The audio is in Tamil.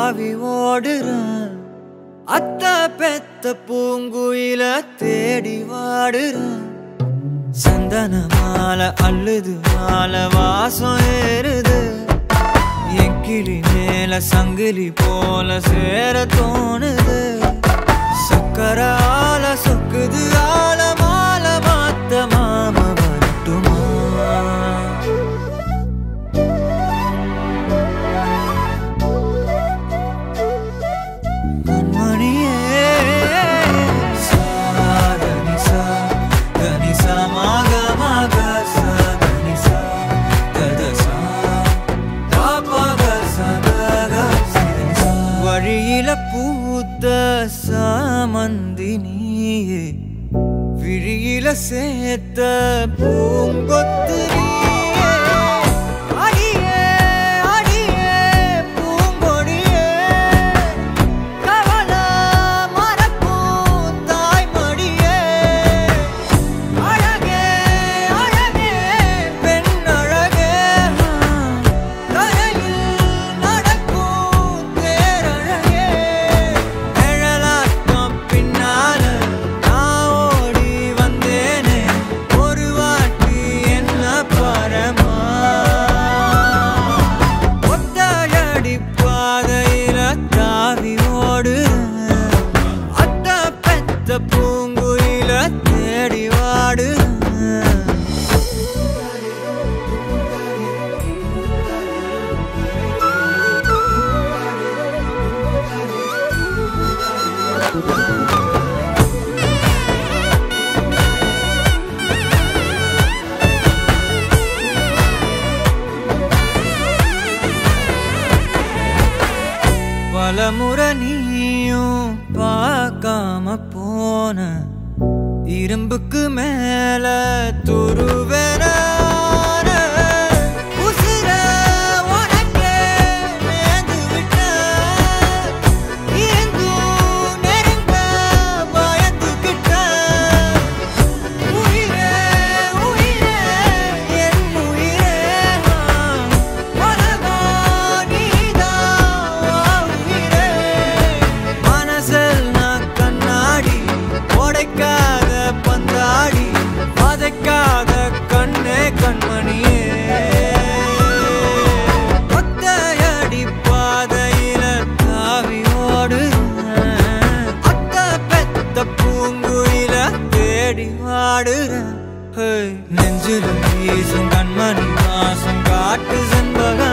தாவி ஓடுறேன் அத்த பெத்த பூங்குயில தேடி வாடுறேன் சந்தன மாலை அள்ளுது மாலை வாசம் ஏறுது என் கிளி மேல சங்கிலி போல சேர தோணுது சக்கர ஆல சொக்குது ஆல மால மாத்த மாம வரட்டுமா கண்மணியே சாதனி சா தனி சா மாக மாக சாதனி சா தத சா பாபக சதக சிதனி சா. வழியில பூத்த சாமந்தி நீயே விழியில சேர்த்த பூங்கொத்து நீயே அடியே அடியே பூங்கொடியே கவல மறக்கும் தாய்மடியே அழகே அழகே பெண் அழகே கரையில் நடக்கும் தேரழகே நிழலாட்டம் பின்னால நான் ஓடி வந்தேனே ஒரு வாட்டி என்ன பரமா ஒத்தையடி பாதையில தாவி ஓடுறேன் அத்த பெத்த பூங்குயில தேடி வாடுறேன் பலமுறை நீயும் பார்க்காம போன இரும்புக்கு மேல துருவென உசிர உனக்கே நேர்ந்து விட்டேன். இருந்தும் நெருங்க பயந்துகிட்டேன். உயிரே உயிரே என் உயிரே உலகம் நீதான் உயிரே மனசில் நான் கண்ணாடி உடைக்காத பந்தாடி வதைக்காத கண்ணே கண்மணியே ஒத்தையடி பாதையில தாவி ஓடுறேன் அத்த பெத்த பூங்குயில தேடி வாடுறேன் ஹே, நெஞ்சில வீசும் கண்மணி வாசம் காட்டு செண்பக